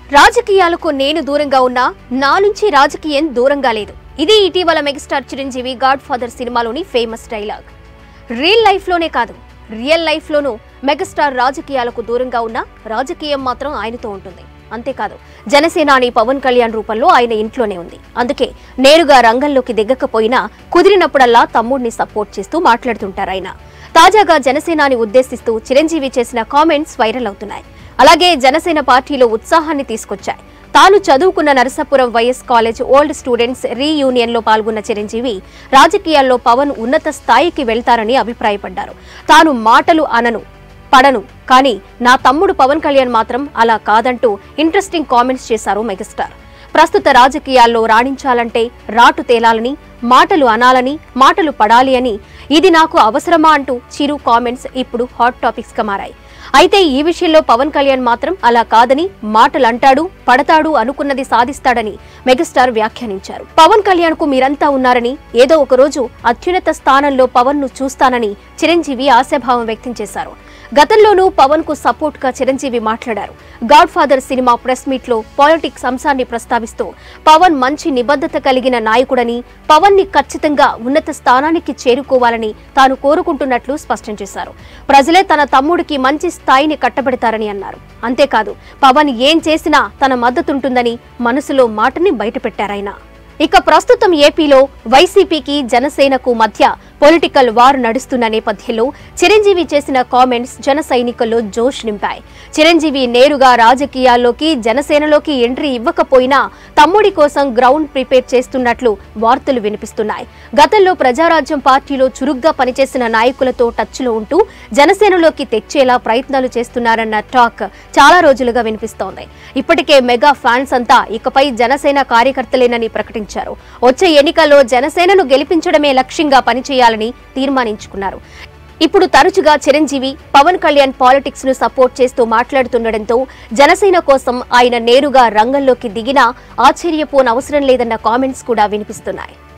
రాజకీయాలకు నేను దూరంగా ఉన్నా నా నుంచి రాజకీయం దూరంగా లేదు ఇది ఇటీవల మెగాస్టార్ చిరంజీవి గాడ్ ఫాదర్ సినిమాలోని ఫేమస్ డైలాగ్ రియల్ లైఫ్లోనే కాదు రియల్ లైఫ్లోనూ మెగాస్టార్ రాజకీయాలకు దూరంగా ఉన్నా రాజకీయం మాత్రం ఆయనతో ఉంటుంది అంతేకాదు జనసేనాని పవన్ కళ్యాణ్ రూపంలో ఆయన ఇంట్లోనే ఉంది అందుకే నేరుగా రంగంలోకి దిగకపోయినా కుదిరినప్పుడల్లా తమ్ముడిని సపోర్ట్ చేస్తూ మాట్లాడుతుంటారు ఆయన తాజాగా జనసేనాని ఉద్దేశిస్తూ చిరంజీవి చేసిన కామెంట్స్ వైరల్ అవుతున్నాయి అలాగే జనసేన పార్టీలో ఉత్సాహాన్ని తీసుకొచ్చాయి తాను చదువుకున్న Narasapuram Y S college old students reunion లో పాల్గొన్న చిరంజీవి రాజకీయాల్లో పవన్ ఉన్నత స్థాయికి వెళ్తారని అభిప్రాయపడ్డారు తాను మాటలు అనను పడను కానీ నా తమ్ముడు పవన్ కళ్యాణ్ మాత్రం అలా కాదంటూ ఇంట్రెస్టింగ్ కామెంట్స్ చేశారు మెగాస్టార్ ప్రస్తుత రాజకీయాల్లో రాణించాలంటే రాటు తేలాలని మాటలు అనాలని మాటలు పడాలి అని ఇది నాకు అవసరమా అంటూ చిరు కామెంట్స్ ఇప్పుడు హాట్ టాపిక్స్ గా మారాయి అయితే ఈ విషయంలో పవన్ కళ్యాణ్ మాత్రం అలా కాదని మాటలు అంటాడు పడతాడు అనుకున్నది సాధిస్తాడని మెగాస్టార్ వ్యాఖ్యానించారు పవన్ కళ్యాణ్ కు మీరంతా ఉన్నారని ఏదో ఒక రోజు అత్యున్నత స్థానంలో పవన్ ను చూస్తానని చిరంజీవి ఆశాభావం వ్యక్తం చేశారు గతంలోనూ పవన్ కు సపోర్ట్ గా చిరంజీవి మాట్లాడారు godfather cinema press meet లో పాలిటిక్స్ అంశాన్ని ప్రస్తావిస్తూ పవన్ మంచి నిబద్ధత కలిగిన నాయకుడని పవన్ ని ఖచ్చితంగా ఉన్నత స్థానానికి చేరుకోవాలని తాను కోరుకుంటున్నట్లు స్పష్టం చేశారు ప్రజలే తన తమ్ముడికి మంచి స్థాయిని కట్టబెడతారని అన్నారు అంతేకాదు పవన్ ఏం చేసినా తన మద్దతుంటుందని మనసులో మాటని బయటపెట్టారాయన ఇక ప్రస్తుతం ఏపీలో వైసీపీకి జనసేనకు మధ్య పొలిటికల్ వార్ నడుస్తున్న నేపథ్యంలో చిరంజీవి చేసిన కామెంట్స్ జన సైనికుల్లో జోష్ నింపాయి చిరంజీవి నేరుగా రాజకీయాల్లోకి జనసేనలోకి ఎంట్రీ ఇవ్వకపోయినా తమ్ముడి కోసం గ్రౌండ్ ప్రిపేర్ చేస్తున్నట్లు వార్తలు వినిపిస్తున్నాయి గతంలో ప్రజారాజ్యం పార్టీలో చురుగ్గా పనిచేసిన నాయకులతో టచ్లో ఉంటూ జనసేనలోకి తెచ్చేలా ప్రయత్నాలు చేస్తున్నారన్న టాక్ చాలా రోజులుగా వినిపిస్తోంది ఇప్పటికే మెగా ఫ్యాన్స్ అంతా ఇకపై జనసేన కార్యకర్తలేనని ప్రకటించారు వచ్చే ఎన్నికల్లో జనసేనను గెలిపించడమే లక్ష్యంగా పనిచేయాలని తీర్మానించుకున్నారు ఇప్పుడు తరచుగా చిరంజీవి పవన్ కళ్యాణ్ పాలిటిక్స్ ను సపోర్ట్ చేస్తూ మాట్లాడుతుండటంతో జనసేన కోసం ఆయన నేరుగా రంగంలోకి దిగినా ఆశ్చర్యపోనవసరం లేదన్న కామెంట్స్ కూడా వినిపిస్తున్నాయి